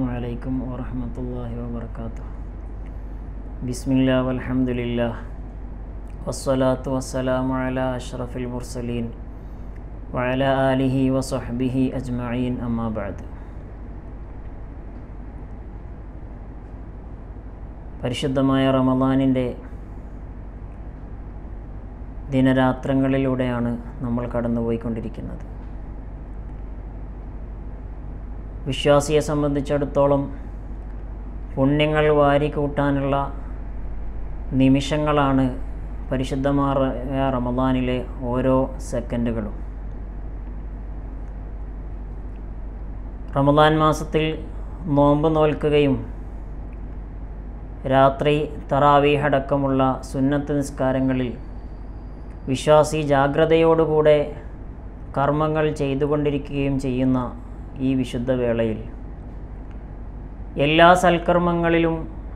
عليكم ورحمة الله وبركاته بسم الله والحمد لله والصلاة والسلام على أشرف المرسلين وعلى آله وصحبه أجمعين أما بعد പരിശുദ്ധമായ റമദാനിൻ്റെ ദിനരാത്രങ്ങളിലൂടെയാണ് നമ്മൾ കടന്നുപോയിക്കൊണ്ടിരിക്കുന്നത് വിശ്വാസിയെ സംബന്ധിച്ചിടത്തോളം പുണ്യങ്ങൾ വാരിക്കൂട്ടാനുള്ള നിമിഷങ്ങളാണ് പരിശുദ്ധമായ റമദാനിലെ ഓരോ സെക്കൻഡുകളും റമദാൻ മാസത്തിൽ നോമ്പ് നോൽക്കുകയും രാത്രി തറാവീഹ് അടക്കമുള്ള സുന്നത്ത് നിസ്കാരങ്ങളിൽ വിശ്വാസി ജാഗ്രതയോടുകൂടെ കർമ്മങ്ങൾ ചെയ്തുകൊണ്ടിരിക്കുകയും ചെയ്യുന്ന ഈ വിശുദ്ധ വേളയിൽ എല്ലാ സൽക്കർമ്മങ്ങളിലും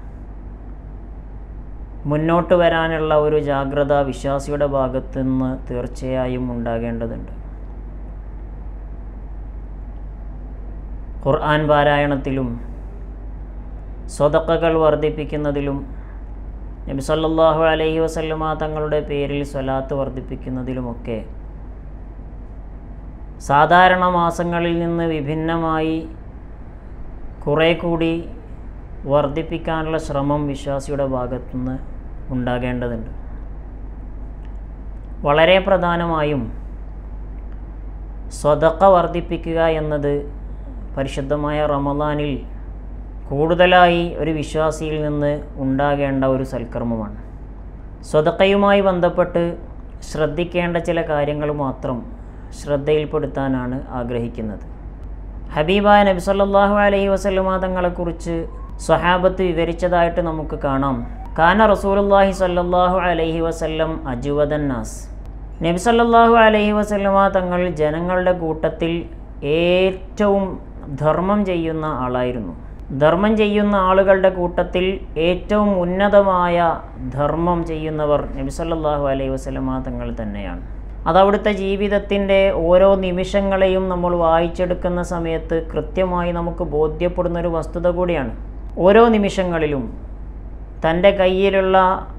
മുന്നോട്ട് വരാനുള്ള ഒരു ജാഗ്രത വിശ്വാസിയുടെ ഭാഗത്തു നിന്ന് തീർച്ചയായും ഉണ്ടാകേണ്ടതുണ്ട് ഖുർആൻ പാരായണത്തിലും സ്വതക്കകൾ വർദ്ധിപ്പിക്കുന്നതിലും നബി സല്ലല്ലാഹു അലൈഹി വസല്ലമ തങ്ങളുടെ പേരിൽ സ്വലാത്ത് വർദ്ധിപ്പിക്കുന്നതിലുമൊക്കെ സാധാരണ മാസങ്ങളിൽ നിന്ന് വിഭിന്നമായി കുറേ കൂടി വർദ്ധിപ്പിക്കാനുള്ള ശ്രമം വിശ്വാസിയുടെ ഭാഗത്തുനിന്ന് ഉണ്ടാകേണ്ടതുണ്ട് വളരെ പ്രധാനമായും സ്വതക്ക വർദ്ധിപ്പിക്കുക എന്നത് പരിശുദ്ധമായ റമദാനിൽ കൂടുതലായി ഒരു വിശ്വാസിയിൽ നിന്ന് ഉണ്ടാകേണ്ട ഒരു സൽക്കർമ്മമാണ് സ്വതക്കയുമായി ബന്ധപ്പെട്ട് ശ്രദ്ധിക്കേണ്ട ചില കാര്യങ്ങൾ മാത്രം ശ്രദ്ധയിൽപ്പെടുത്താനാണ് ആഗ്രഹിക്കുന്നത് ഹബീബായ നബി സല്ലല്ലാഹു അലൈഹി വസല്ലമ തങ്ങളെക്കുറിച്ച് സ്വഹാബത്ത് വിവരിച്ചതായിട്ട് നമുക്ക് കാണാം കാന റസൂലുള്ളാഹി സല്ലല്ലാഹു അലൈഹി വസല്ലം അജുവദൻ നാസ് നബി സല്ലല്ലാഹു അലൈഹി വസല്ലമ തങ്ങൾ ജനങ്ങളുടെ കൂട്ടത്തിൽ ഏറ്റവും ധർമ്മം ചെയ്യുന്ന ആളായിരുന്നു ധർമ്മം ചെയ്യുന്ന ആളുകളുടെ കൂട്ടത്തിൽ ഏറ്റവും ഉന്നതമായ ധർമ്മം ചെയ്യുന്നവർ നബി സല്ലല്ലാഹു അലൈഹി വസല്ലമ തങ്ങൾ തന്നെയാണ് അതവിടുത്തെ ജീവിതത്തിൻ്റെ ഓരോ നിമിഷങ്ങളെയും നമ്മൾ വായിച്ചെടുക്കുന്ന സമയത്ത് കൃത്യമായി നമുക്ക് ബോധ്യപ്പെടുന്ന ഒരു വസ്തുത കൂടിയാണ് ഓരോ നിമിഷങ്ങളിലും തൻ്റെ കയ്യിലുള്ള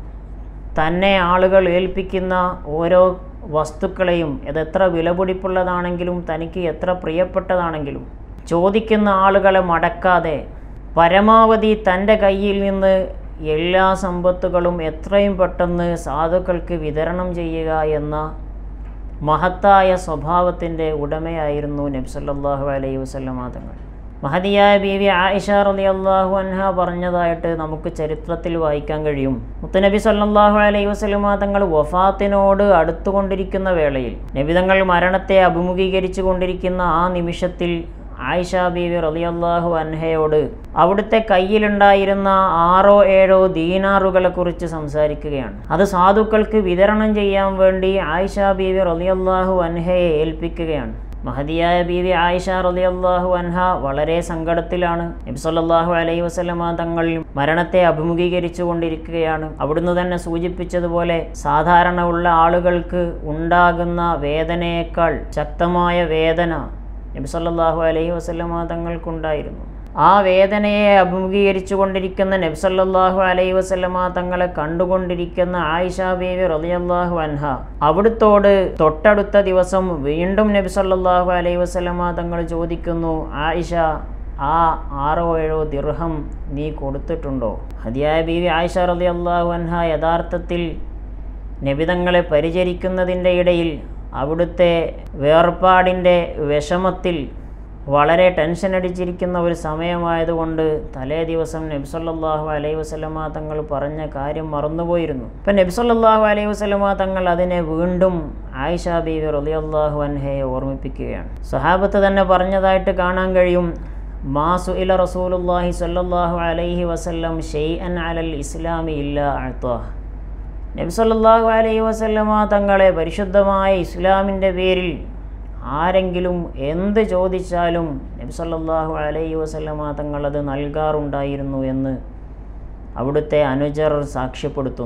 തന്നെ ആളുകൾ ഏൽപ്പിക്കുന്ന ഓരോ വസ്തുക്കളെയും അതെത്ര വിലപിടിപ്പുള്ളതാണെങ്കിലും തനിക്ക് എത്ര പ്രിയപ്പെട്ടതാണെങ്കിലും ചോദിക്കുന്ന ആളുകളെ മടക്കാതെ പരമാവധി തൻ്റെ കയ്യിൽ നിന്ന് എല്ലാ സമ്പത്തുകളും എത്രയും പെട്ടെന്ന് സാധുക്കൾക്ക് വിതരണം ചെയ്യുക എന്ന മഹത്തായ സ്വഭാവത്തിൻ്റെ ഉടമയായിരുന്നു നബ്സല്ലാഹു അലൈഹി വസല്ലമ തങ്ങൾ മഹദിയായ ബീവി ആയിഷ റലി അള്ളാഹു അൻഹ പറഞ്ഞതായിട്ട് നമുക്ക് ചരിത്രത്തിൽ വായിക്കാൻ കഴിയും മുത്തുനബി സല്ലാഹു അലൈഹി വസല്ലമ തങ്ങൾ വഫാത്തിനോട് അടുത്തുകൊണ്ടിരിക്കുന്ന വേളയിൽ നബിതങ്ങൾ മരണത്തെ അഭിമുഖീകരിച്ചു കൊണ്ടിരിക്കുന്ന ആ നിമിഷത്തിൽ ആയിഷ ബീവി റലിയല്ലാഹു അൻഹയോട് അവിടുത്തെ കയ്യിലുണ്ടായിരുന്ന ആറോ ഏഴോ ദീനാറുകളെ കുറിച്ച് സംസാരിക്കുകയാണ് അത് സാധുക്കൾക്ക് വിതരണം ചെയ്യാൻ വേണ്ടി ആയിഷ ബീവി റലിയല്ലാഹു അൻഹയെ ഏൽപ്പിക്കുകയാണ് മഹദിയായ ബീവി ആയിഷ റലിയല്ലാഹു അൻഹ വളരെ സങ്കടത്തിലാണ് നബ്സല്ലാഹു അലൈഹി വസ്ലമ തങ്ങൾ മരണത്തെ അഭിമുഖീകരിച്ചു കൊണ്ടിരിക്കുകയാണ് അവിടുന്ന് തന്നെ സൂചിപ്പിച്ചതുപോലെ സാധാരണ ഉള്ള ആളുകൾക്ക് ഉണ്ടാകുന്ന വേദനയേക്കാൾ ശക്തമായ വേദന നബി സല്ലല്ലാഹു അലൈഹി വസല്ലമ തങ്ങൾക്കുണ്ടായിരുന്നു ആ വേദനയെ അഭിമുഖീകരിച്ചു കൊണ്ടിരിക്കുന്ന നബി സല്ലല്ലാഹു അലൈഹി വസല്ലമ തങ്ങളെ കണ്ടുകൊണ്ടിരിക്കുന്ന ആയിഷ ബീവി റളിയല്ലാഹു അൻഹ അവിടുത്തോട് തൊട്ടടുത്ത ദിവസം വീണ്ടും നബി സല്ലല്ലാഹു അലൈഹി വസല്ലമ തങ്ങൾ ചോദിക്കുന്നു ആയിഷ ആ ആറോ ഏഴോ ദിർഹം നീ കൊടുത്തിട്ടുണ്ടോ ഹദിയായ ബീവി ആയിഷ റളിയല്ലാഹു അൻഹ യഥാർത്ഥത്തിൽ നബിതങ്ങളെ പരിചരിക്കുന്നതിൻ്റെ ഇടയിൽ അവിടുത്തെ വേർപാടിൻ്റെ വിഷമത്തിൽ വളരെ ടെൻഷൻ അടിച്ചിരിക്കുന്ന ഒരു സമയമായതുകൊണ്ട് തലേ ദിവസം നബ്സല്ലാഹു അലൈഹി വസ്ലമ തങ്ങൾ പറഞ്ഞ കാര്യം മറന്നുപോയിരുന്നു ഇപ്പം നബ്സല്ലാഹു അലൈഹി വസ്ലമ തങ്ങൾ അതിനെ വീണ്ടും ആയിഷ ബീവി റലിയല്ലാഹു അൻഹയെ ഓർമ്മിപ്പിക്കുകയാണ് സഹാബത്ത് തന്നെ പറഞ്ഞതായിട്ട് കാണാൻ കഴിയും മാസു ഇല റസൂലുല്ലാഹി സല്ലാഹു അലൈഹി വസല്ലം ഷെയ് അൻ അലൽ ഇസ്ലാമി ഇല്ല അഴ്ത്താഹ് നബ്സല്ലാഹു അലൈഹി വസല്ലമ തങ്ങളെ പരിശുദ്ധമായ ഇസ്ലാമിൻ്റെ പേരിൽ ആരെങ്കിലും എന്ത് ചോദിച്ചാലും നബ്സല്ലാഹു അലൈഹി വസല്ലമ തങ്ങളത് നൽകാറുണ്ടായിരുന്നു എന്ന് അവിടുത്തെ അനുചർ സാക്ഷ്യപ്പെടുത്തുന്നുണ്ട്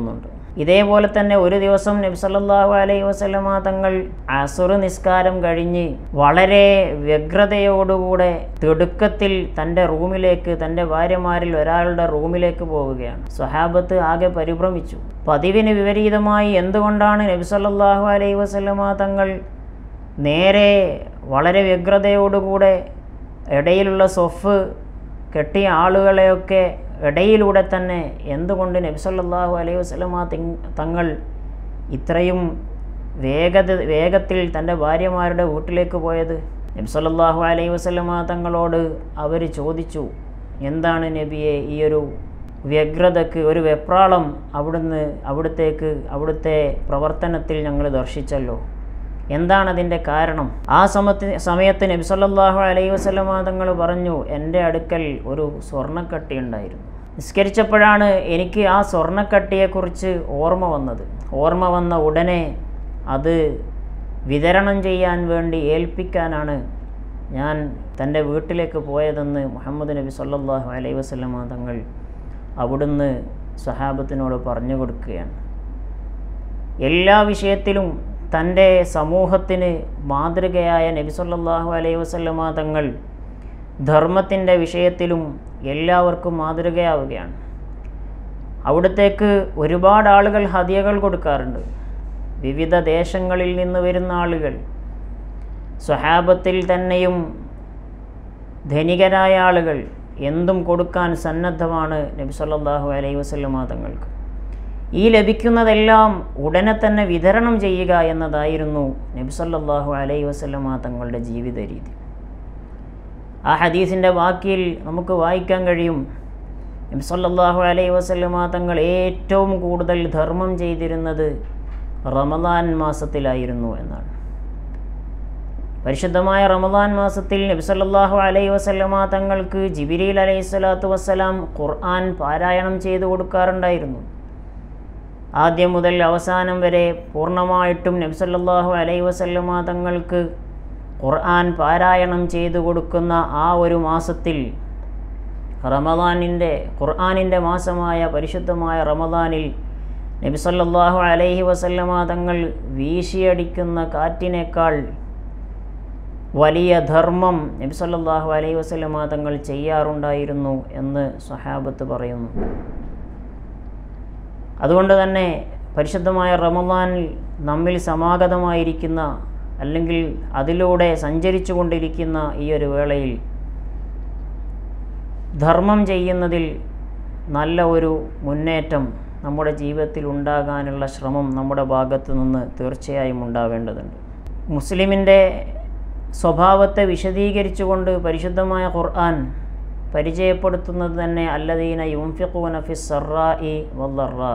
ഇതേപോലെ തന്നെ ഒരു ദിവസം നബി സല്ലല്ലാഹു അലൈഹി വസല്ലമ തങ്ങൾ അസുർ നിസ്കാരം കഴിഞ്ഞ് വളരെ വ്യഗ്രതയോടുകൂടെ തിടുക്കത്തിൽ തൻ്റെ റൂമിലേക്ക് തൻ്റെ ഭാര്യമാരിൽ ഒരാളുടെ റൂമിലേക്ക് പോവുകയാണ് സ്വഹാബത്ത് ആകെ പരിഭ്രമിച്ചു പതിവിന് വിപരീതമായി എന്തുകൊണ്ടാണ് നബി സല്ലല്ലാഹു അലൈഹി വസല്ലമ തങ്ങൾ നേരെ വളരെ വ്യഗ്രതയോടുകൂടെ ഇടയിലുള്ള സൊഫ് കെട്ടിയ ആളുകളെയൊക്കെ ഇടയിലൂടെ തന്നെ എന്തുകൊണ്ട് നബിസല്ലാഹു അലൈഹി വസ്ലമ തങ്ങൾ ഇത്രയും വേഗത വേഗത്തിൽ തൻ്റെ ഭാര്യമാരുടെ വീട്ടിലേക്ക് പോയത് നബ്സല്ലാഹു അലൈഹി വസ്ലമ തങ്ങളോട് അവർ ചോദിച്ചു എന്താണ് നബിയെ ഈ ഒരു വ്യഗ്രതയ്ക്ക് ഒരു വെപ്രാളം അവിടുന്ന് അവിടുത്തേക്ക് അവിടുത്തെ പ്രവർത്തനത്തിൽ ഞങ്ങൾ ദർശിച്ചല്ലോ എന്താണ് അതിൻ്റെ കാരണം ആ സമയത്ത് സമയത്ത് നബി സല്ലല്ലാഹു അലൈഹി വസല്ലമ തങ്ങൾ പറഞ്ഞു എൻ്റെ അടുക്കൽ ഒരു സ്വർണ്ണക്കട്ടി ഉണ്ടായിരുന്നു നിസ്കരിച്ചപ്പോഴാണ് എനിക്ക് ആ സ്വർണ്ണക്കട്ടിയെക്കുറിച്ച് ഓർമ്മ വന്നത് ഓർമ്മ വന്ന ഉടനെ അത് വിതരണം ചെയ്യാൻ വേണ്ടി ഏൽപ്പിക്കാനാണ് ഞാൻ തൻ്റെ വീട്ടിലേക്ക് പോയതെന്ന് മുഹമ്മദ് നബി സല്ലല്ലാഹു അലൈഹി വസല്ലമ തങ്ങൾ അവിടുന്ന് സഹാബത്തിനോട് പറഞ്ഞു കൊടുക്കുകയാണ് എല്ലാ വിഷയത്തിലും തൻ്റെ സമൂഹത്തിന് മാതൃകയായ നബി സല്ലല്ലാഹു അലൈഹി വസല്ലമ തങ്ങൾ ധർമ്മത്തിൻ്റെ വിഷയത്തിലും എല്ലാവർക്കും മാതൃകയാവുകയാണ് അവിടത്തേക്ക് ഒരുപാട് ആളുകൾ ഹദിയകൾ കൊടുക്കാറുണ്ട് വിവിധ ദേശങ്ങളിൽ നിന്ന് വരുന്ന ആളുകൾ സ്വഹാബത്തിൽ തന്നെയും ധനികരായ ആളുകൾ എന്തും കൊടുക്കാൻ സന്നദ്ധമാണ് നബി സല്ലല്ലാഹു അലൈഹി വസല്ലമ തങ്ങൾക്ക് ഈ ലഭിക്കുന്നതെല്ലാം ഉടനെ തന്നെ വിതരണം ചെയ്യുക എന്നതായിരുന്നു നബി സല്ലല്ലാഹു അലൈഹി വസല്ലമ തങ്ങളുടെ ജീവിത രീതി ആ ഹദീസിൻ്റെ വാക്കിൽ നമുക്ക് വായിക്കാൻ കഴിയും നബി സല്ലല്ലാഹു അലൈഹി വസല്ലമ തങ്ങൾ ഏറ്റവും കൂടുതൽ ധർമ്മം ചെയ്തിരുന്നത് റമദാൻ മാസത്തിലായിരുന്നു എന്നാണ് പരിശുദ്ധമായ റമദാൻ മാസത്തിൽ നബി സല്ലല്ലാഹു അലൈഹി വസല്ലമ തങ്ങൾക്ക് ജിബിരിൽ അലൈഹി സ്വലാത്തു വസ്സലാം ഖുർആൻ പാരായണം ചെയ്തു കൊടുക്കാറുണ്ടായിരുന്നു ആദ്യം മുതൽ അവസാനം വരെ പൂർണ്ണമായിട്ടും നബി സല്ലല്ലാഹു അലൈഹി വസല്ലമ തങ്ങൾക്ക് ഖുർആൻ പാരായണം ചെയ്തു കൊടുക്കുന്ന ആ ഒരു മാസത്തിൽ റമദാനിൻ്റെ ഖുർആനിൻ്റെ മാസമായ പരിശുദ്ധമായ റമദാനിൽ നബി സല്ലല്ലാഹു അലൈഹി വസല്ലമ തങ്ങൾ വീശിയടിക്കുന്ന കാറ്റിനേക്കാൾ വലിയ ധർമ്മം നബി സല്ലല്ലാഹു അലൈഹി വസല്ലമ തങ്ങൾ ചെയ്യാറുണ്ടായിരുന്നു എന്ന് സ്വഹാബത്ത് പറയുന്നു അതുകൊണ്ട് തന്നെ പരിശുദ്ധമായ റമദാനിൽ നമ്മിൽ സമാഗതമായിരിക്കുന്ന അല്ലെങ്കിൽ അതിലൂടെ സഞ്ചരിച്ചു കൊണ്ടിരിക്കുന്ന ഈ ഒരു വേളയിൽ ധർമ്മം ചെയ്യുന്നതിൽ നല്ല ഒരു മുന്നേറ്റം നമ്മുടെ ജീവിതത്തിൽ ഉണ്ടാകാനുള്ള ശ്രമം നമ്മുടെ ഭാഗത്തു നിന്ന് തീർച്ചയായും ഉണ്ടാവേണ്ടതുണ്ട് മുസ്ലിമിൻ്റെ സ്വഭാവത്തെ വിശദീകരിച്ചുകൊണ്ട് പരിശുദ്ധമായ ഖുർആൻ പരിചയപ്പെടുത്തുന്നത് തന്നെ അല്ലദീന യുംഫിഖൂന ഫി സറായി വല്ലറാ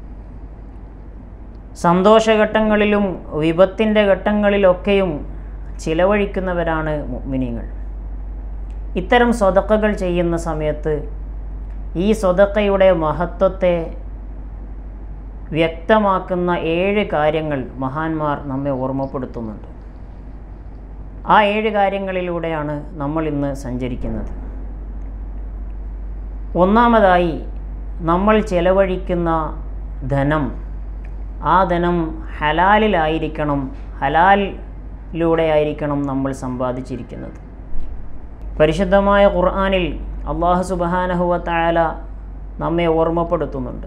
സന്തോഷഘട്ടങ്ങളിലും വിപത്തിൻ്റെ ഘട്ടങ്ങളിലൊക്കെയും ചിലവഴിക്കുന്നവരാണ് മുഅ്മിനീങ്ങൾ ഇത്തരം സ്വതക്കകൾ ചെയ്യുന്ന സമയത്ത് ഈ സ്വതക്കയുടെ മഹത്വത്തെ വ്യക്തമാക്കുന്ന ഏഴ് കാര്യങ്ങൾ മഹാന്മാർ നമ്മെ ഓർമ്മപ്പെടുത്തുന്നുണ്ട് ആ ഏഴ് കാര്യങ്ങളിലൂടെയാണ് നമ്മൾ ഇന്ന് സഞ്ചരിക്കുന്നത് ഒന്നാമതായി നമ്മൾ ചെലവഴിക്കുന്ന ധനം ആ ധനം ഹലാലിലായിരിക്കണം ഹലാലിലൂടെ ആയിരിക്കണം നമ്മൾ സമ്പാദിച്ചിരിക്കുന്നത് പരിശുദ്ധമായ ഖുർആാനിൽ അള്ളാഹു സുബാനഹുവ തായാല നമ്മെ ഓർമ്മപ്പെടുത്തുന്നുണ്ട്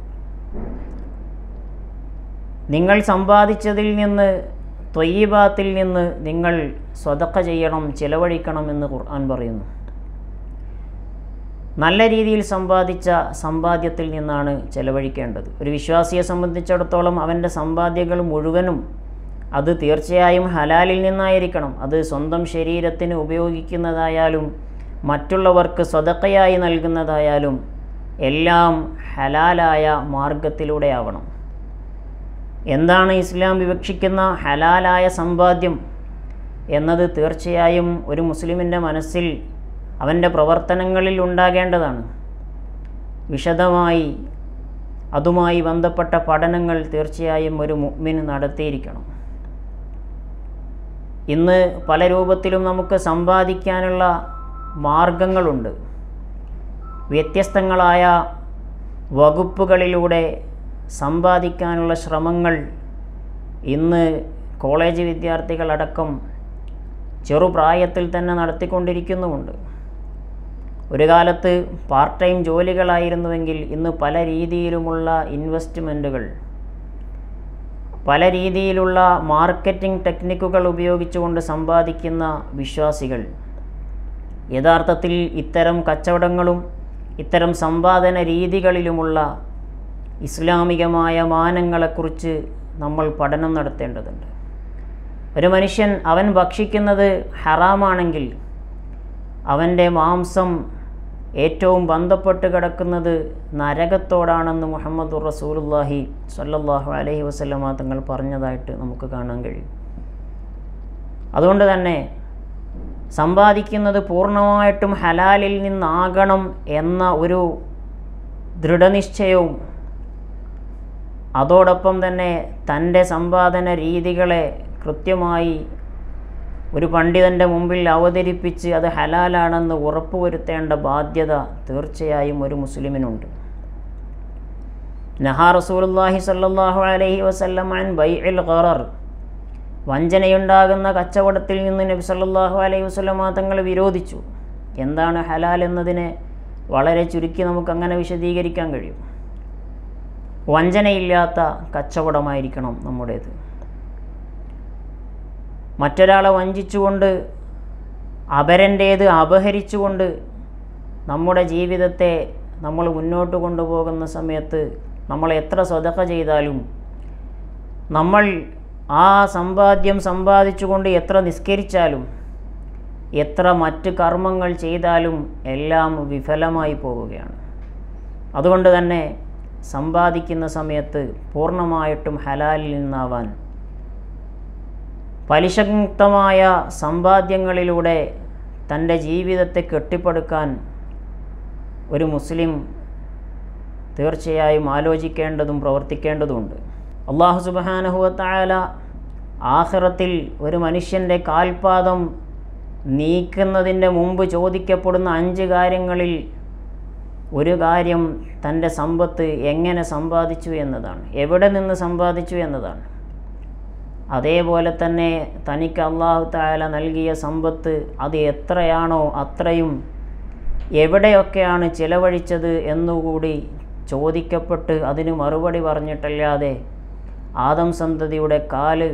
നിങ്ങൾ സമ്പാദിച്ചതിൽ നിന്ന് ത്വയ്യബാത്തിൽ നിന്ന് നിങ്ങൾ സ്വതക്ക ചെയ്യണം ചിലവഴിക്കണം എന്ന് ഖുർആൻ പറയുന്നു നല്ല രീതിയിൽ സമ്പാദിച്ച സമ്പാദ്യത്തിൽ നിന്നാണ് ചെലവഴിക്കേണ്ടത് ഒരു വിശ്വാസിയെ സംബന്ധിച്ചിടത്തോളം അവൻ്റെ സമ്പാദ്യങ്ങൾ മുഴുവനും അത് തീർച്ചയായും ഹലാലിൽ നിന്നായിരിക്കണം അത് സ്വന്തം ശരീരത്തിന് ഉപയോഗിക്കുന്നതായാലും മറ്റുള്ളവർക്ക് സ്വതക്കയായി നൽകുന്നതായാലും എല്ലാം ഹലാലായ മാർഗത്തിലൂടെ ആവണം എന്താണ് ഇസ്ലാം വിവക്ഷിക്കുന്ന ഹലാലായ സമ്പാദ്യം എന്നത് തീർച്ചയായും ഒരു മുസ്ലിമിൻ്റെ മനസ്സിൽ അവൻ്റെ പ്രവർത്തനങ്ങളിൽ ഉണ്ടാകേണ്ടതാണ് വിശദമായി അതുമായി ബന്ധപ്പെട്ട പഠനങ്ങൾ തീർച്ചയായും ഒരു മുഅ്മിൻ നടത്തിയിരിക്കണം ഇന്ന് പല രൂപത്തിലും നമുക്ക് സമ്പാദിക്കാനുള്ള മാർഗങ്ങളുണ്ട് വ്യത്യസ്തങ്ങളായ വകുപ്പുകളിലൂടെ സമ്പാദിക്കാനുള്ള ശ്രമങ്ങൾ ഇന്ന് കോളേജ് വിദ്യാർത്ഥികളടക്കം ചെറുപ്രായത്തിൽ തന്നെ നടത്തിക്കൊണ്ടിരിക്കുന്നുമുണ്ട് ഒരു കാലത്ത് പാർട്ട് ടൈം ജോലികളായിരുന്നുവെങ്കിൽ ഇന്ന് പല രീതിയിലുമുള്ള ഇൻവെസ്റ്റ്മെൻറ്റുകൾ പല രീതിയിലുള്ള മാർക്കറ്റിംഗ് ടെക്നിക്കുകൾ ഉപയോഗിച്ചുകൊണ്ട് സമ്പാദിക്കുന്ന വിശ്വാസികൾ യഥാർത്ഥത്തിൽ ഇത്തരം കച്ചവടങ്ങളും ഇത്തരം സമ്പാദന രീതികളിലുമുള്ള ഇസ്ലാമികമായ മാനങ്ങളെക്കുറിച്ച് നമ്മൾ പഠനം നടത്തേണ്ടതുണ്ട് ഒരു മനുഷ്യൻ അവൻ ഭക്ഷിക്കുന്നത് ഹറാമാണെങ്കിൽ അവൻ്റെ മാംസം ഏറ്റവും ബന്ധപ്പെട്ട് കിടക്കുന്നത് നരകത്തോടാണെന്ന് മുഹമ്മദ് റസൂലുല്ലാഹി സല്ലല്ലാഹു അലൈഹി വസല്ലമ തങ്ങൾ പറഞ്ഞതായിട്ട് നമുക്ക് കാണാൻ കഴിയും അതുകൊണ്ട് തന്നെ സമ്പാദിക്കുന്നത് പൂർണ്ണമായിട്ടും ഹലാലിൽ നിന്നാകണം എന്ന ഒരു ദൃഢനിശ്ചയവും അതോടൊപ്പം തന്നെ തൻ്റെ സമ്പാദന രീതികളെ കൃത്യമായി ഒരു പണ്ഡിതൻ്റെ മുമ്പിൽ അവതരിപ്പിച്ച് അത് ഹലാലാണെന്ന് ഉറപ്പുവരുത്തേണ്ട ബാധ്യത തീർച്ചയായും ഒരു മുസ്ലിമിനുണ്ട് നഹാ റസൂലുല്ലാഹി സല്ലല്ലാഹു അലൈഹി വസല്ലം അൻ ബൈഇൽ ഖറർ വഞ്ചനയുണ്ടാകുന്ന കച്ചവടത്തിൽ നിന്ന് നബി സല്ലല്ലാഹു അലൈഹി വസല്ലമ തങ്ങൾ വിരോധിച്ചു എന്താണ് ഹലാൽ എന്നതിനെ വളരെ ചുരുക്കി നമുക്കങ്ങനെ വിശദീകരിക്കാൻ കഴിയും വഞ്ചനയില്ലാത്ത കച്ചവടമായിരിക്കണം നമ്മുടേത് മറ്റൊരാളെ വഞ്ചിച്ചുകൊണ്ട് അപരൻ്റേത് അപഹരിച്ചുകൊണ്ട് നമ്മുടെ ജീവിതത്തെ നമ്മൾ മുന്നോട്ട് കൊണ്ടുപോകുന്ന സമയത്ത് നമ്മൾ എത്ര സ്വതക്ക ചെയ്താലും നമ്മൾ ആ സമ്പാദ്യം സമ്പാദിച്ചുകൊണ്ട് എത്ര നിസ്കരിച്ചാലും എത്ര മറ്റ് കർമ്മങ്ങൾ ചെയ്താലും എല്ലാം വിഫലമായി പോവുകയാണ് അതുകൊണ്ട് തന്നെ സമ്പാദിക്കുന്ന സമയത്ത് പൂർണ്ണമായിട്ടും ഹലാലിൽ നിന്നാവാൻ പലിശമുക്തമായ സമ്പാദ്യങ്ങളിലൂടെ തൻ്റെ ജീവിതത്തെ കെട്ടിപ്പടുക്കാൻ ഒരു മുസ്ലിം തീർച്ചയായും ആലോചിക്കേണ്ടതും പ്രവർത്തിക്കേണ്ടതുമുണ്ട് അള്ളാഹു സുബാനഹുവത്തായാല ആഹ്റത്തിൽ ഒരു മനുഷ്യൻ്റെ കാൽപാദം നീക്കുന്നതിൻ്റെ മുമ്പ് ചോദിക്കപ്പെടുന്ന അഞ്ച് കാര്യങ്ങളിൽ ഒരു കാര്യം തൻ്റെ സമ്പത്ത് എങ്ങനെ സമ്പാദിച്ചു എന്നതാണ് എവിടെ നിന്ന് സമ്പാദിച്ചു എന്നതാണ് അതേപോലെ തന്നെ തനിക്ക് അള്ളാഹു തായാല നൽകിയ സമ്പത്ത് അത് എത്രയാണോ അത്രയും എവിടെയൊക്കെയാണ് ചിലവഴിച്ചത് എന്നുകൂടി ചോദിക്കപ്പെട്ട് അതിന് മറുപടി പറഞ്ഞിട്ടല്ലാതെ ആദം സന്തതിയുടെ കാല്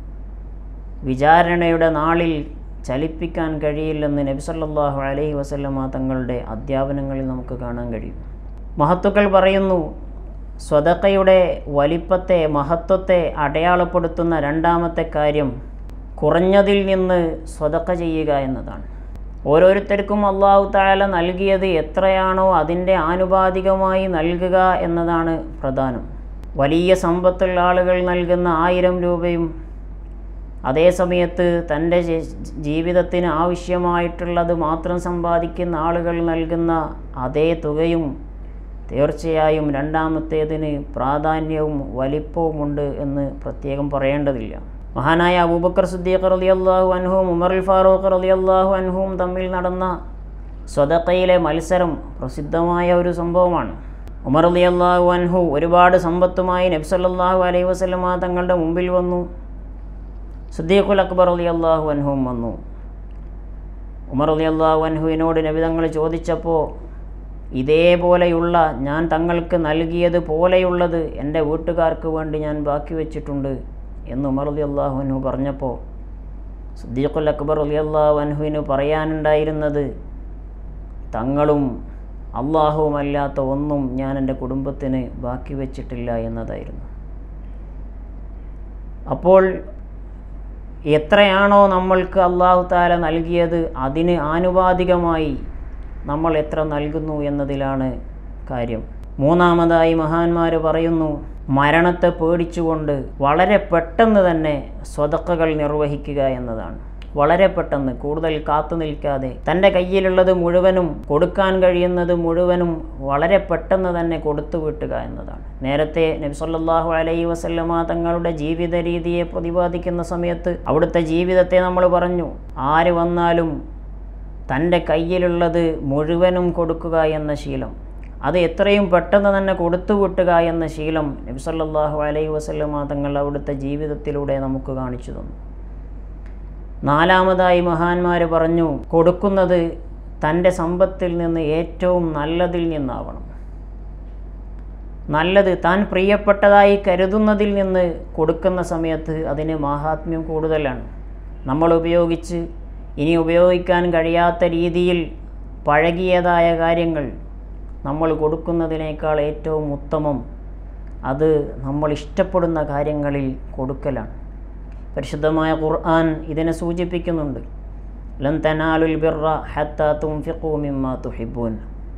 വിചാരണയുടെ നാളിൽ ചലിപ്പിക്കാൻ കഴിയില്ലെന്ന് നബി സല്ലല്ലാഹു അലൈഹി വസല്ലമ തങ്ങളുടെ അധ്യാപനങ്ങളിൽ നമുക്ക് കാണാൻ കഴിയും മഹത്തുക്കൾ പറയുന്നു സ്വതക്കയുടെ വലിപ്പത്തെ മഹത്വത്തെ അടയാളപ്പെടുത്തുന്ന രണ്ടാമത്തെ കാര്യം കുറഞ്ഞതിൽ നിന്ന് സ്വതക്ക ചെയ്യുക എന്നതാണ് ഓരോരുത്തർക്കും അള്ളാഹു താല നൽകിയത് എത്രയാണോ അതിൻ്റെ ആനുപാതികമായി നൽകുക എന്നതാണ് പ്രധാനം വലിയ സമ്പത്തുള്ള ആളുകൾ നൽകുന്ന ആയിരം രൂപയും അതേ സമയത്ത് തൻ്റെ ജീവിതത്തിന് ആവശ്യമായിട്ടുള്ളത് മാത്രം സമ്പാദിക്കുന്ന ആളുകൾ നൽകുന്ന അതേ തുകയും തീർച്ചയായും രണ്ടാമത്തേതിന് പ്രാധാന്യവും വലിപ്പവുമുണ്ട് എന്ന് പ്രത്യേകം പറയേണ്ടതില്ല മഹാനായ അബൂബക്കർ സുദ്ദീഖ് റലി അള്ളാഹു അൻഹും ഉമറുൽ ഫാറൂഖ് റലി അള്ളാഹു അൻഹും തമ്മിൽ നടന്ന സ്വതക്കയിലെ മത്സരം പ്രസിദ്ധമായ ഒരു സംഭവമാണ് ഉമർ അലി അള്ളാഹു അൻഹു ഒരുപാട് സമ്പത്തുമായി നബ്സല്ലാഹു അലൈഹി വസ്ലമ തങ്ങളുടെ മുമ്പിൽ വന്നു സുദ്ദീഖുൽ അക്ബർ അലി അള്ളാഹു അൻഹും വന്നു ഉമർ അലി അള്ളാഹു അൻഹുവിനോട് നബിതങ്ങൾ ചോദിച്ചപ്പോൾ ഇതേപോലെയുള്ള ഞാൻ തങ്ങൾക്ക് നൽകിയത് പോലെയുള്ളത് എൻ്റെ വീട്ടുകാർക്ക് വേണ്ടി ഞാൻ ബാക്കി വെച്ചിട്ടുണ്ട് എന്ന് ഉമർ അലി അള്ളാഹു അൻഹു പറഞ്ഞപ്പോൾ സുദ്ദീഖുൽ അക്ബർ അലി അള്ളാഹു അൻഹുവിന് പറയാനുണ്ടായിരുന്നത് തങ്ങളും അള്ളാഹുവുമല്ലാത്ത ഒന്നും ഞാൻ എൻ്റെ കുടുംബത്തിന് ബാക്കി വെച്ചിട്ടില്ല എന്നതായിരുന്നു അപ്പോൾ എത്രയാണോ നമ്മൾക്ക് അള്ളാഹു താല നൽകിയത് അതിന് ആനുപാതികമായി നമ്മൾ എത്ര നൽകുന്നു എന്നതിലാണ് കാര്യം മൂന്നാമതായി മഹാന്മാർ പറയുന്നു മരണത്തെ പേടിച്ചുകൊണ്ട് വളരെ പെട്ടെന്ന് തന്നെ സ്വതക്കകൾ നിർവഹിക്കുക എന്നതാണ് വളരെ പെട്ടെന്ന് കൂടുതൽ കാത്തു നിൽക്കാതെ തൻ്റെ കയ്യിലുള്ളത് മുഴുവനും കൊടുക്കാൻ കഴിയുന്നത് മുഴുവനും വളരെ പെട്ടെന്ന് തന്നെ കൊടുത്തു വിട്ടുക എന്നതാണ് നേരത്തെ നബ്സല്ലാഹു അലൈഹി വസല്ലമ തങ്ങളുടെ ജീവിത രീതിയെ പ്രതിപാദിക്കുന്ന സമയത്ത് അവിടുത്തെ ജീവിതത്തെ നമ്മൾ പറഞ്ഞു ആര് വന്നാലും തൻ്റെ കയ്യിലുള്ളത് മുഴുവനും കൊടുക്കുക എന്ന ശീലം അത് എത്രയും പെട്ടെന്ന് തന്നെ കൊടുത്തു വിട്ടുക എന്ന ശീലം നബി സല്ലല്ലാഹു അലൈഹി വസല്ലമ തങ്ങൾ അവിടുത്തെ ജീവിതത്തിലൂടെ നമുക്ക് കാണിച്ചു തന്നു നാലാമതായി മഹാന്മാർ പറഞ്ഞു കൊടുക്കുന്നത് തൻ്റെ സമ്പത്തിൽ നിന്ന് ഏറ്റവും നല്ലതിൽ നിന്നാവണം നല്ലത് താൻ പ്രിയപ്പെട്ടതായി കരുതുന്നതിൽ നിന്ന് കൊടുക്കുന്ന സമയത്ത് അതിന് മാഹാത്മ്യം കൂടുതലാണ് നമ്മൾ ഉപയോഗിച്ച് ഇനി ഉപയോഗിക്കാൻ കഴിയാത്ത രീതിയിൽ പഴകിയതായ കാര്യങ്ങൾ നമ്മൾ കൊടുക്കുന്നതിനേക്കാൾ ഏറ്റവും ഉത്തമം അത് നമ്മൾ ഇഷ്ടപ്പെടുന്ന കാര്യങ്ങളിൽ കൊടുക്കലാണ് പരിശുദ്ധമായ ഖുർആൻ ഇതിനെ സൂചിപ്പിക്കുന്നുണ്ട് ലൻ തനാലുൽ ബിർറ ഹത്ത തുംഫിഖു മിമ്മ തുഹിബ്ബൂൻ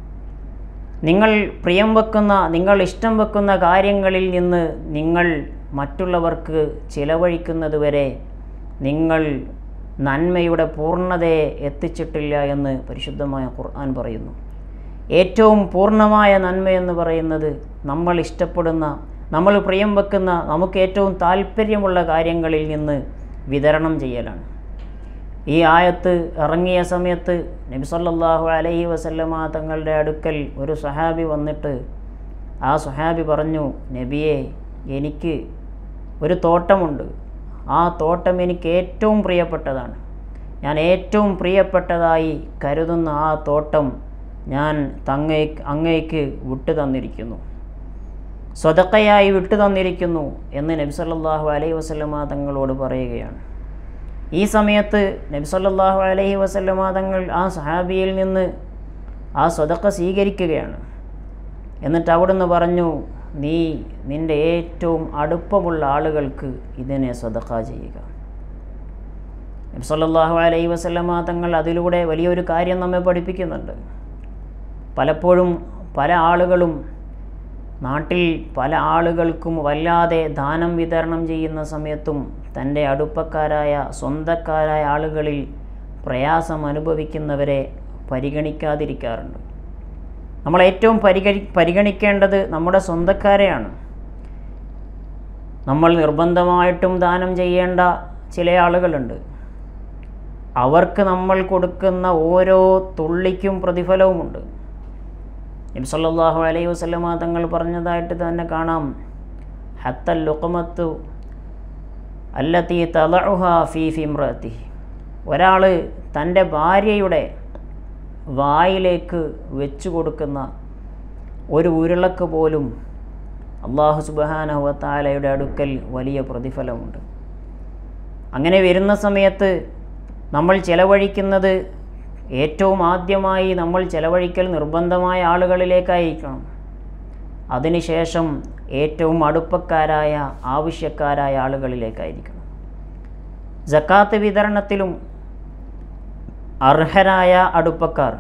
നിങ്ങൾ പ്രിയം വെക്കുന്ന നിങ്ങൾ ഇഷ്ടം വെക്കുന്ന കാര്യങ്ങളിൽ നിന്ന് നിങ്ങൾ മറ്റുള്ളവർക്ക് ചിലവഴിക്കുന്നത് വരെ നിങ്ങൾ നന്മയുടെ പൂർണ്ണതയെ എത്തിച്ചിട്ടില്ല എന്ന് പരിശുദ്ധമായ ഖുർആൻ പറയുന്നു ഏറ്റവും പൂർണ്ണമായ നന്മയെന്ന് പറയുന്നത് നമ്മൾ ഇഷ്ടപ്പെടുന്ന നമ്മൾ പ്രിയം വെക്കുന്ന നമുക്ക് ഏറ്റവും താല്പര്യമുള്ള കാര്യങ്ങളിൽ നിന്ന് വിതരണം ചെയ്യലാണ് ഈ ആയത്ത് ഇറങ്ങിയ സമയത്ത് നബി സല്ലല്ലാഹു അലൈഹി വസല്ലമ തങ്ങളുടെ അടുക്കൽ ഒരു സഹാബി വന്നിട്ട് ആ സഹാബി പറഞ്ഞു നബിയെ എനിക്ക് ഒരു തോട്ടമുണ്ട് ആ തോട്ടം എനിക്ക് ഏറ്റവും പ്രിയപ്പെട്ടതാണ് ഞാൻ ഏറ്റവും പ്രിയപ്പെട്ടതായി കരുതുന്ന ആ തോട്ടം ഞാൻ തങ്ങേ അങ്ങേക്ക് വിട്ടു തന്നിരിക്കുന്നു സ്വതക്കയായി വിട്ടു തന്നിരിക്കുന്നു എന്ന് നബി സല്ലല്ലാഹു അലൈഹി വസല്ലമ തങ്ങളോട് പറയുകയാണ് ഈ സമയത്ത് നബി സല്ലല്ലാഹു അലൈഹി വസല്ലമ തങ്ങൾ ആ സഹാബിയിൽ നിന്ന് ആ സ്വതക്ക സ്വീകരിക്കുകയാണ് എന്നിട്ട് അവിടുന്ന് പറഞ്ഞു നീ നിൻ്റെ ഏറ്റവും അടുപ്പമുള്ള ആളുകൾക്ക് ഇതിനെ സ്വതക്ക ചെയ്യുക നബി സല്ലല്ലാഹു അലൈഹി വസല്ലമ തങ്ങൾ അതിലൂടെ വലിയൊരു കാര്യം നമ്മെ പഠിപ്പിക്കുന്നുണ്ട് പലപ്പോഴും പല ആളുകളും നാട്ടിൽ പല ആളുകൾക്കും വല്ലാതെ ദാനം വിതരണം ചെയ്യുന്ന സമയത്തും തൻ്റെ അടുപ്പക്കാരായ സ്വന്തക്കാരായ ആളുകളിൽ പ്രയാസം അനുഭവിക്കുന്നവരെ പരിഗണിക്കാതിരിക്കാറുണ്ട് നമ്മൾ ഏറ്റവും പരിഗണി പരിഗണിക്കേണ്ടത് നമ്മുടെ സ്വന്തക്കാരെയാണ് നമ്മൾ നിർബന്ധമായിട്ടും ദാനം ചെയ്യേണ്ട ചില ആളുകളുണ്ട് അവർക്ക് നമ്മൾ കൊടുക്കുന്ന ഓരോ തുള്ളിക്കും പ്രതിഫലവുമുണ്ട് നബി സല്ലല്ലാഹു അലൈഹി വസല്ലമ തങ്ങൾ പറഞ്ഞതായിട്ട് തന്നെ കാണാം ഹത്തൽ ലുഖമത്തു അല്ലത്തി തലഉഹ ഫീ ഫിമ്രത്തി ഒരാൾ തൻ്റെ ഭാര്യയുടെ വായിലേക്ക് വെച്ചു കൊടുക്കുന്ന ഒരു ഉരുളക്ക് പോലും അള്ളാഹു സുബാനഹുവത്താലയുടെ അടുക്കൽ വലിയ പ്രതിഫലമുണ്ട് അങ്ങനെ വരുന്ന സമയത്ത് നമ്മൾ ചെലവഴിക്കുന്നത് ഏറ്റവും ആദ്യമായി നമ്മൾ ചെലവഴിക്കൽ നിർബന്ധമായ ആളുകളിലേക്കായിരിക്കണം അതിനുശേഷം ഏറ്റവും അടുപ്പക്കാരായ ആവശ്യക്കാരായ ആളുകളിലേക്കായിരിക്കണം ജക്കാത്ത് വിതരണത്തിലും അർഹരായ അടുപ്പക്കാർ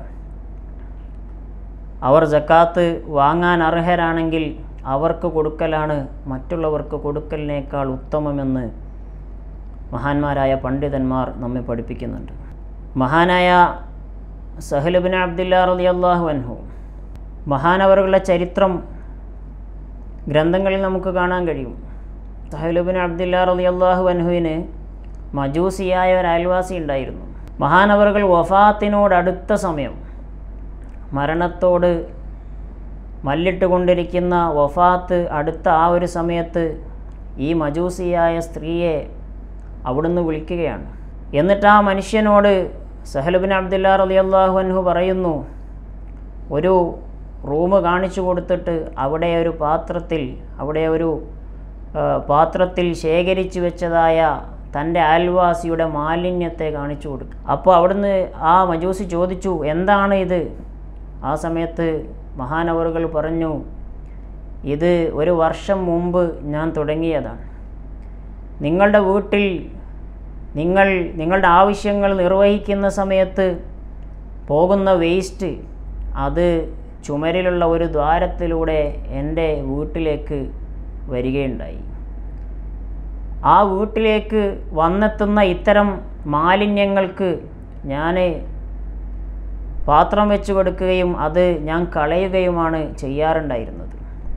അവർ ജക്കാത്ത് വാങ്ങാൻ അർഹരാണെങ്കിൽ അവർക്ക് കൊടുക്കലാണ് മറ്റുള്ളവർക്ക് കൊടുക്കലിനേക്കാൾ ഉത്തമമെന്ന് മഹാന്മാരായ പണ്ഡിതന്മാർ നമ്മെ പഠിപ്പിക്കുന്നുണ്ട് മഹാനായ സഹലുബിൻ അബ്ദുല്ല റലി അള്ളാഹു അൻഹു മഹാനവറുകളുടെ ചരിത്രം ഗ്രന്ഥങ്ങളിൽ നമുക്ക് കാണാൻ കഴിയും സഹലുബിൻ അബ്ദുല്ല റലി അള്ളാഹു അൻഹുവിന് മജൂസിയായ ഒരു അയൽവാസി ഉണ്ടായിരുന്നു മഹാനവറുകൾ വഫാത്തിനോടടുത്ത സമയം മരണത്തോട് മല്ലിട്ട് കൊണ്ടിരിക്കുന്ന വഫാത്ത് അടുത്ത ആ ഒരു സമയത്ത് ഈ മജൂസിയായ സ്ത്രീയെ അവിടുന്ന് വിളിക്കുകയാണ് എന്നിട്ട് ആ മനുഷ്യനോട് സഹലുബിൻ അബ്ദുല്ല റലി അള്ളാഹു അൻഹു പറയുന്നു ഒരു റൂം കാണിച്ചു കൊടുത്തിട്ട് അവിടെ ഒരു പാത്രത്തിൽ അവിടെ ഒരു ആ, പാത്രത്തിൽ ശേഖരിച്ചു വെച്ചതായ തൻ്റെ അയൽവാസിയുടെ മാലിന്യത്തെ കാണിച്ചു കൊടുക്കുക അപ്പോൾ അവിടുന്ന് ആ മജൂസി ചോദിച്ചു എന്താണ് ഇത് ആ സമയത്ത് മഹാനവറുകൾ പറഞ്ഞു ഇത് ഒരു വർഷം മുമ്പ് ഞാൻ തുടങ്ങിയതാണ് നിങ്ങളുടെ വീട്ടിൽ നിങ്ങൾ നിങ്ങളുടെ ആവശ്യങ്ങൾ നിർവഹിക്കുന്ന സമയത്ത് പോകുന്ന വേസ്റ്റ് അത് ചുമരിലുള്ള ഒരു ദ്വാരത്തിലൂടെ എൻ്റെ വീട്ടിലേക്ക് വരികയുണ്ടായി ആ വീട്ടിലേക്ക് വന്നെത്തുന്ന ഇത്തരം മാലിന്യങ്ങൾക്ക് ഞാൻ പാത്രം വെച്ച് കൊടുക്കുകയും അത് ഞാൻ കളയുകയുമാണ് ചെയ്യാറുണ്ടായിരുന്നത്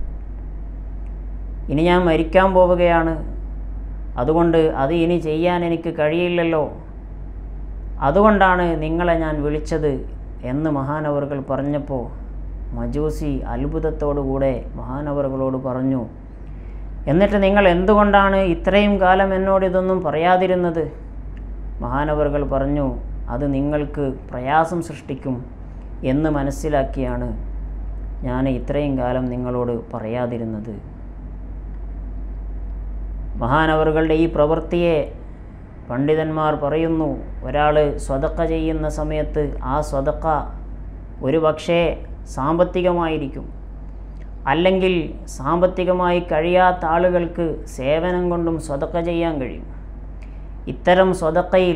ഇനി ഞാൻ മരിക്കാൻ പോവുകയാണ് അതുകൊണ്ട് അത് ഇനി ചെയ്യാൻ എനിക്ക് കഴിയില്ലല്ലോ അതുകൊണ്ടാണ് നിങ്ങളെ ഞാൻ വിളിച്ചത് എന്ന് മഹാനവറുകൾ പറഞ്ഞപ്പോൾ മജൂസി അത്ഭുതത്തോടുകൂടെ മഹാനവറുകളോട് പറഞ്ഞു എന്നിട്ട് നിങ്ങൾ എന്തുകൊണ്ടാണ് ഇത്രയും കാലം എന്നോട് ഇതൊന്നും പറയാതിരുന്നത് മഹാനവറുകൾ പറഞ്ഞു അത് നിങ്ങൾക്ക് പ്രയാസം സൃഷ്ടിക്കും എന്ന് മനസ്സിലാക്കിയാണ് ഞാൻ ഇത്രയും കാലം നിങ്ങളോട് പറയാതിരുന്നത് മഹാനവറുകളുടെ ഈ പ്രവൃത്തിയെ പണ്ഡിതന്മാർ പറയുന്നു ഒരാൾ സ്വതക്ക ചെയ്യുന്ന സമയത്ത് ആ സ്വതക്ക ഒരു പക്ഷേ സാമ്പത്തികമായിരിക്കും അല്ലെങ്കിൽ സാമ്പത്തികമായി കഴിയാത്ത ആളുകൾക്ക് സേവനം കൊണ്ടും സ്വതക്ക ചെയ്യാൻ കഴിയും ഇത്തരം സ്വതക്കയിൽ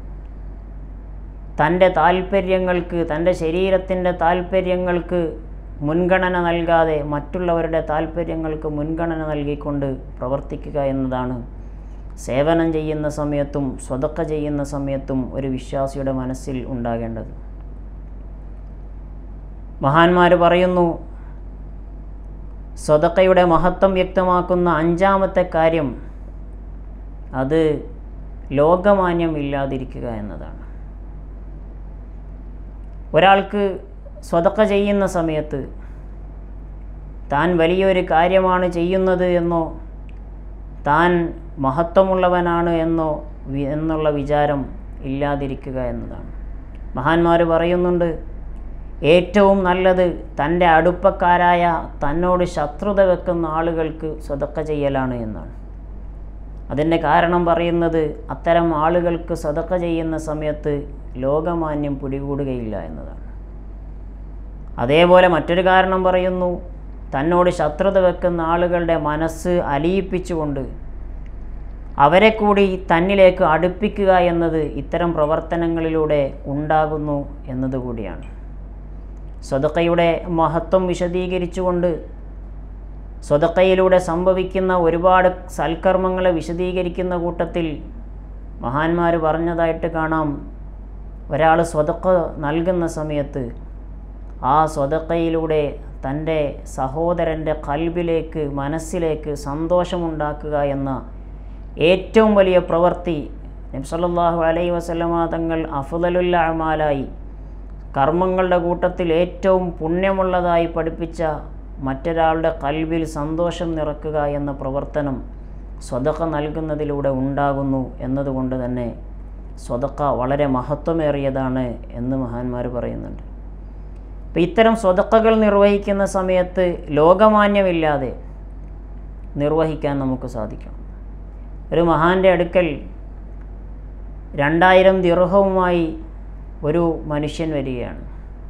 തൻ്റെ താല്പര്യങ്ങൾക്ക് തൻ്റെ ശരീരത്തിൻ്റെ താല്പര്യങ്ങൾക്ക് മുൻഗണന നൽകാതെ മറ്റുള്ളവരുടെ താല്പര്യങ്ങൾക്ക് മുൻഗണന നൽകിക്കൊണ്ട് പ്രവർത്തിക്കുക എന്നതാണ് സേവനം ചെയ്യുന്ന സമയത്തും സ്വതക്ക ചെയ്യുന്ന സമയത്തും ഒരു വിശ്വാസിയുടെ മനസ്സിൽ ഉണ്ടാകേണ്ടത് മഹാന്മാർ പറയുന്നു സ്വതക്കയുടെ മഹത്വം വ്യക്തമാക്കുന്ന അഞ്ചാമത്തെ കാര്യം അത് ലോകമാന്യം ഇല്ലാതിരിക്കുക എന്നതാണ് ഒരാൾക്ക് സ്വതക്ക ചെയ്യുന്ന സമയത്ത് താൻ വലിയൊരു കാര്യമാണ് ചെയ്യുന്നത് എന്നോ താൻ മഹത്വമുള്ളവനാണ് എന്നോ വി- എന്നുള്ള വിചാരം ഇല്ലാതിരിക്കുക എന്നതാണ് മഹാന്മാർ പറയുന്നുണ്ട് ഏറ്റവും നല്ലത് തൻ്റെ അടുപ്പക്കാരായ തന്നോട് ശത്രുത വെക്കുന്ന ആളുകൾക്ക് സ്വതക്ക ചെയ്യലാണ് എന്നാണ് അതിൻ്റെ കാരണം പറയുന്നത് അത്തരം ആളുകൾക്ക് സതക്ക ചെയ്യുന്ന സമയത്ത് ലോകമാന്യം പിടികൂടുകയില്ല എന്നതാണ് അതേപോലെ മറ്റൊരു കാരണം പറയുന്നു തന്നോട് ശത്രുത വെക്കുന്ന ആളുകളുടെ മനസ്സ് അലിയിപ്പിച്ചുകൊണ്ട് അവരെ കൂടി തന്നിലേക്ക് അടുപ്പിക്കുക എന്നത് ഇത്തരം പ്രവർത്തനങ്ങളിലൂടെ ഉണ്ടാകുന്നു എന്നതുകൂടിയാണ് സ്വതക്കയുടെ മഹത്വം വിശദീകരിച്ചുകൊണ്ട് സ്വതക്കയിലൂടെ സംഭവിക്കുന്ന ഒരുപാട് സൽക്കർമ്മങ്ങളെ വിശദീകരിക്കുന്ന കൂട്ടത്തിൽ മഹാന്മാർ പറഞ്ഞതായിട്ട് കാണാം ഒരാൾ സ്വതക്ക നൽകുന്ന സമയത്ത് ആ സ്വതക്കയിലൂടെ തൻ്റെ സഹോദരൻ്റെ കൽബിലേക്ക് മനസ്സിലേക്ക് സന്തോഷമുണ്ടാക്കുക എന്ന ഏറ്റവും വലിയ പ്രവൃത്തി നബ്സല്ലാഹു അലൈ വസല്ലമ തങ്ങൾ അഫുദലുല്ല അമാലായി കർമ്മങ്ങളുടെ കൂട്ടത്തിൽ ഏറ്റവും പുണ്യമുള്ളതായി പഠിപ്പിച്ച മറ്റൊരാളുടെ കൽവിൽ സന്തോഷം നിറക്കുക എന്ന പ്രവർത്തനം സ്വതക്ക നൽകുന്നതിലൂടെ ഉണ്ടാകുന്നു എന്നതുകൊണ്ട് തന്നെ സ്വതക്ക വളരെ മഹത്വമേറിയതാണ് എന്ന് മഹാന്മാർ പറയുന്നുണ്ട് അപ്പം ഇത്തരം സ്വതക്കകൾ നിർവഹിക്കുന്ന സമയത്ത് ലോകമാന്യമില്ലാതെ നിർവഹിക്കാൻ നമുക്ക് സാധിക്കണം ഒരു മഹാൻ്റെ അടുക്കൽ രണ്ടായിരം ദിർഹവുമായി ഒരു മനുഷ്യൻ വരികയാണ്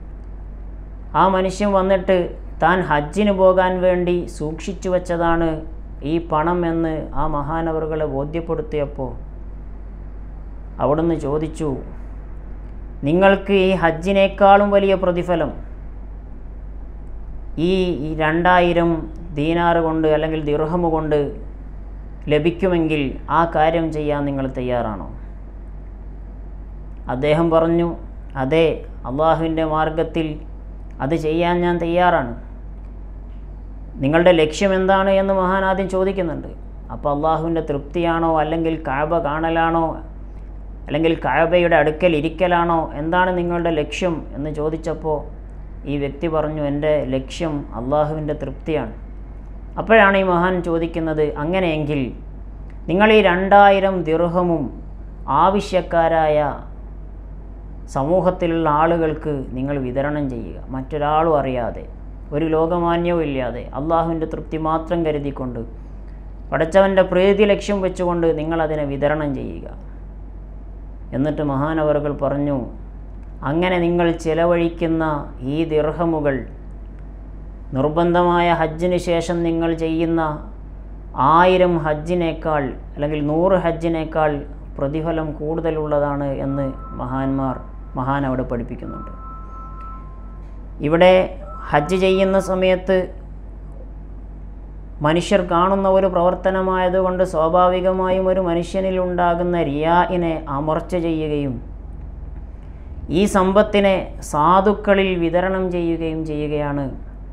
ആ മനുഷ്യൻ വന്നിട്ട് താൻ ഹജ്ജിന് പോകാൻ വേണ്ടി സൂക്ഷിച്ചു വച്ചതാണ് ഈ പണം എന്ന് ആ മഹാനവറുകളെ ബോധ്യപ്പെടുത്തിയപ്പോൾ അവിടുന്ന് ചോദിച്ചു നിങ്ങൾക്ക് ഈ ഹജ്ജിനേക്കാളും വലിയ പ്രതിഫലം ഈ ഈ രണ്ടായിരം ദീനാറ് കൊണ്ട് അല്ലെങ്കിൽ ദിർഹം കൊണ്ട് ലഭിക്കുമെങ്കിൽ ആ കാര്യം ചെയ്യാൻ നിങ്ങൾ തയ്യാറാണോ അദ്ദേഹം പറഞ്ഞു അതെ അള്ളാഹുവിൻ്റെ മാർഗത്തിൽ അത് ചെയ്യാൻ ഞാൻ തയ്യാറാണ് നിങ്ങളുടെ ലക്ഷ്യം എന്താണ് എന്ന് മഹാൻ ആദ്യം ചോദിക്കുന്നുണ്ട് അപ്പോൾ അള്ളാഹുവിൻ്റെ തൃപ്തിയാണോ അല്ലെങ്കിൽ കാബ കാണലാണോ അല്ലെങ്കിൽ കാബയുടെ അടുക്കൽ ഇരിക്കലാണോ എന്താണ് നിങ്ങളുടെ ലക്ഷ്യം എന്ന് ചോദിച്ചപ്പോൾ ഈ വ്യക്തി പറഞ്ഞു എൻ്റെ ലക്ഷ്യം അള്ളാഹുവിൻ്റെ തൃപ്തിയാണ് അപ്പോഴാണ് ഈ മഹാൻ ചോദിക്കുന്നത് അങ്ങനെയെങ്കിൽ നിങ്ങൾ ഈ രണ്ടായിരം ദിർഹമും ആവശ്യക്കാരായ സമൂഹത്തിലുള്ള ആളുകൾക്ക് നിങ്ങൾ വിതരണം ചെയ്യുക മറ്റൊരാളും അറിയാതെ ഒരു ലോകമാന്യവും ഇല്ലാതെ അള്ളാഹുവിൻ്റെ തൃപ്തി മാത്രം കരുതിക്കൊണ്ട് പടച്ചവൻ്റെ പ്രീതി ലക്ഷ്യം വെച്ചുകൊണ്ട് നിങ്ങളതിനെ വിതരണം ചെയ്യുക എന്നിട്ട് മഹാനവറുകൾ പറഞ്ഞു അങ്ങനെ നിങ്ങൾ ചിലവഴിക്കുന്ന ഈ ദിർഹമുകൾ നിർബന്ധമായ ഹജ്ജിന് ശേഷം നിങ്ങൾ ചെയ്യുന്ന ആയിരം ഹജ്ജിനേക്കാൾ അല്ലെങ്കിൽ നൂറ് ഹജ്ജിനേക്കാൾ പ്രതിഫലം കൂടുതലുള്ളതാണ് എന്ന് മഹാന്മാർ മഹാൻ അവിടെ പഠിപ്പിക്കുന്നുണ്ട് ഇവിടെ ഹജ്ജ് ചെയ്യുന്ന സമയത്ത് മനുഷ്യർ കാണുന്ന ഒരു പ്രവർത്തനമായതുകൊണ്ട് സ്വാഭാവികമായും ഒരു മനുഷ്യനിൽ ഉണ്ടാകുന്ന റിയായിനെ അമർച്ച ചെയ്യുകയും ഈ സമ്പത്തിനെ സാധുക്കളിൽ വിതരണം ചെയ്യുകയും ചെയ്യുകയാണ്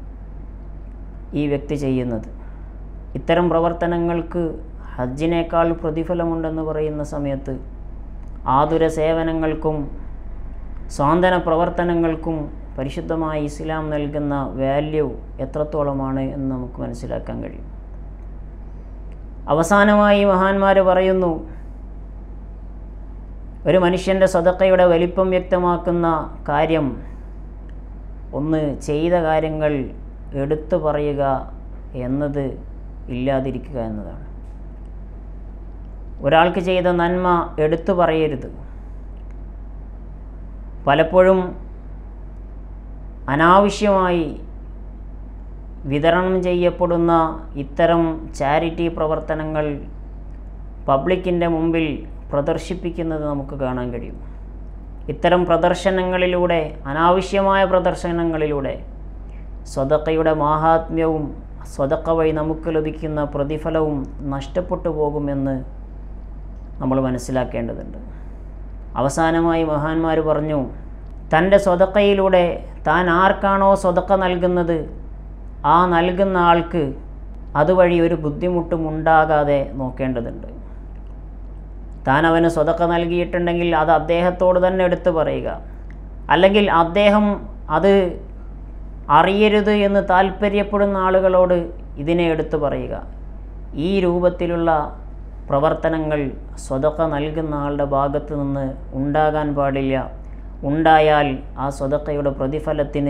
ഈ വ്യക്തി ചെയ്യുന്നത് ഇത്തരം പ്രവർത്തനങ്ങൾക്ക് ഹജ്ജിനേക്കാൾ പ്രതിഫലമുണ്ടെന്ന് പറയുന്ന സമയത്ത് ആതുര സേവനങ്ങൾക്കും സ്വാന്തന പ്രവർത്തനങ്ങൾക്കും പരിശുദ്ധമായ ഇസ്ലാം നൽകുന്ന വാല്യൂ എത്രത്തോളമാണ് എന്ന് നമുക്ക് മനസ്സിലാക്കാൻ കഴിയും അവസാനമായി മഹാന്മാർ പറയുന്നു ഒരു മനുഷ്യൻ്റെ സ്വതക്കയുടെ വലിപ്പം വ്യക്തമാക്കുന്ന കാര്യം ഒന്ന് ചെയ്ത കാര്യങ്ങൾ എടുത്തു പറയുക എന്നത് ഇല്ലാതിരിക്കുക എന്നതാണ് ഒരാൾക്ക് ചെയ്ത നന്മ എടുത്തു പറയരുത് പലപ്പോഴും അനാവശ്യമായി വിതരണം ചെയ്യപ്പെടുന്ന ഇത്തരം ചാരിറ്റി പ്രവർത്തനങ്ങൾ പബ്ലിക്കിൻ്റെ മുമ്പിൽ പ്രദർശിപ്പിക്കുന്നത് നമുക്ക് കാണാൻ കഴിയും ഇത്തരം പ്രദർശനങ്ങളിലൂടെ അനാവശ്യമായ പ്രദർശനങ്ങളിലൂടെ സ്വതക്കയുടെ മാഹാത്മ്യവും സ്വതക്ക വഴി നമുക്ക് ലഭിക്കുന്ന പ്രതിഫലവും നഷ്ടപ്പെട്ടു പോകുമെന്ന് നമ്മൾ മനസ്സിലാക്കേണ്ടതുണ്ട് അവസാനമായി മഹാന്മാർ പറഞ്ഞു തൻ്റെ സ്വതക്കയിലൂടെ താൻ ആർക്കാണോ സ്വതക്ക നൽകുന്നത് ആ നൽകുന്ന ആൾക്ക് അതുവഴി ഒരു ബുദ്ധിമുട്ടും ഉണ്ടാകാതെ നോക്കേണ്ടതുണ്ട് താൻ അവന് സ്വതക്ക നൽകിയിട്ടുണ്ടെങ്കിൽ അത് അദ്ദേഹത്തോട് തന്നെ എടുത്തു പറയുക അല്ലെങ്കിൽ അദ്ദേഹം അത് അറിയരുത് എന്ന് താല്പര്യപ്പെടുന്ന ആളുകളോട് ഇതിനെ എടുത്തു പറയുക ഈ രൂപത്തിലുള്ള പ്രവർത്തനങ്ങൾ സ്വതക്ക നൽകുന്ന ആളുടെ ഭാഗത്ത് നിന്ന് ഉണ്ടാകാൻ പാടില്ല ഉണ്ടായാൽ ആ സ്വതക്കയുടെ പ്രതിഫലത്തിന്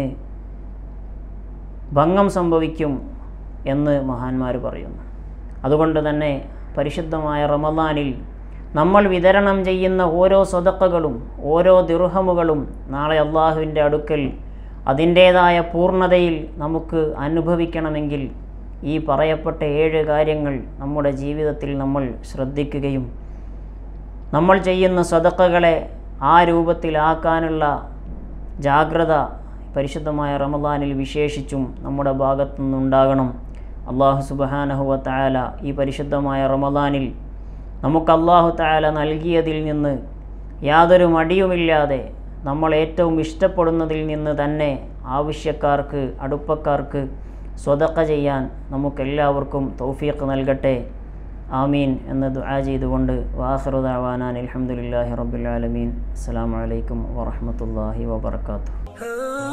ഭംഗം സംഭവിക്കും എന്ന് മഹാന്മാർ പറയുന്നു അതുകൊണ്ട് തന്നെ പരിശുദ്ധമായ റമദാനിൽ നമ്മൾ വിതരണം ചെയ്യുന്ന ഓരോ സ്വതക്കകളും ഓരോ ദിർഹമുകളും നാളെ അള്ളാഹുവിൻ്റെ അടുക്കൽ അതിൻ്റേതായ പൂർണ്ണതയിൽ നമുക്ക് അനുഭവിക്കണമെങ്കിൽ ഈ പറയപ്പെട്ട ഏഴ് കാര്യങ്ങൾ നമ്മുടെ ജീവിതത്തിൽ നമ്മൾ ശ്രദ്ധിക്കുകയും നമ്മൾ ചെയ്യുന്ന സ്വതക്കകളെ ആ രൂപത്തിലാക്കാനുള്ള ജാഗ്രത പരിശുദ്ധമായ റമദാനിൽ വിശേഷിച്ചും നമ്മുടെ ഭാഗത്തു നിന്നുണ്ടാകണം അള്ളാഹു സുബഹാനഹുവ തായാല ഈ പരിശുദ്ധമായ റമദാനിൽ നമുക്ക് അള്ളാഹു തായാല നൽകിയതിൽ നിന്ന് യാതൊരു മടിയുമില്ലാതെ നമ്മൾ ഏറ്റവും ഇഷ്ടപ്പെടുന്നതിൽ നിന്ന് തന്നെ ആവശ്യക്കാർക്ക് അടുപ്പക്കാർക്ക് സ്വതക്ക ചെയ്യാൻ നമുക്കെല്ലാവർക്കും തൗഫീഖ് നൽകട്ടെ ആമീൻ എന്ന് ദുആ ചെയ്തുകൊണ്ട് വാഹറുദാവാനാൻ അലഹമുല്ലാഹി റബ്ബുലാലമീൻ അസ്സാം വലൈക്കും വാഹമത്തല്ലാഹി വാബർക്കാത്തു